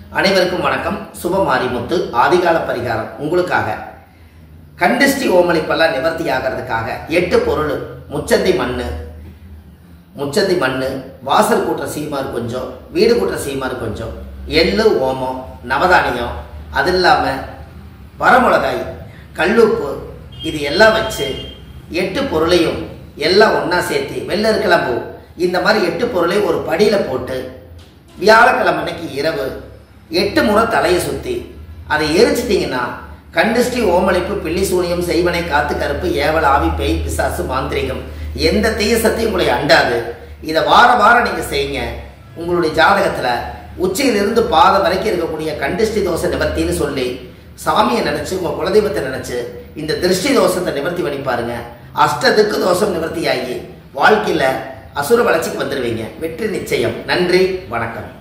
அனைவருக்கும் வணக்கம் சுப மாரிமுத்து ஆதிகால பரிகாரம் உங்களுக்காக கண்டிஸ்டி ஓமளிப்பெல்லாம் நிவர்த்தி ஆகிறதுக்காக எட்டு பொருள் முச்சந்தி மண்ணு முச்சந்தி மண்ணு வாசல் கூட்டுற சீமார் கொஞ்சம் வீடு கூட்டுற சீமார் கொஞ்சம் எள்ளு ஓமம் நவதானியம் அது இல்லாமல் வரமிளகாய் கல்லுப்பு இது எல்லாம் வச்சு எட்டு பொருளையும் எல்லாம் ஒன்றா சேர்த்து வெள்ளை இருக்கலாம் பூ இந்த மாதிரி எட்டு பொருளையும் ஒரு படியில் போட்டு வியாழக்கிழமை அன்னைக்கு இரவு எட்டு முறை தலையை சுற்றி அதை எரிச்சிட்டிங்கன்னா கண்டிஸ்டி ஓமளிப்பு பில்லி சூனியம் செய்வனை காத்து கருப்பு ஏவல் ஆவி பேய் பிசாசு மாந்திரிகம் எந்த தீய சக்தியும் உங்களை அண்டாது இதை வார வாரம் நீங்கள் செய்யுங்க உங்களுடைய ஜாதகத்தில் உச்சியிலிருந்து பாதம் வரைக்கும் இருக்கக்கூடிய கண்டிஸ்டி தோசை நிவர்த்தின்னு சொல்லி சாமியை நினைச்சு உங்க குலதெய்வத்தை நினைச்சு இந்த திருஷ்டி தோஷத்தை நிவர்த்தி பண்ணி பாருங்க அஷ்டதுக்கு தோஷம் நிவர்த்தி ஆகி வாழ்க்கையில அசுர வளர்ச்சிக்கு வந்துடுவீங்க வெற்றி நிச்சயம் நன்றி வணக்கம்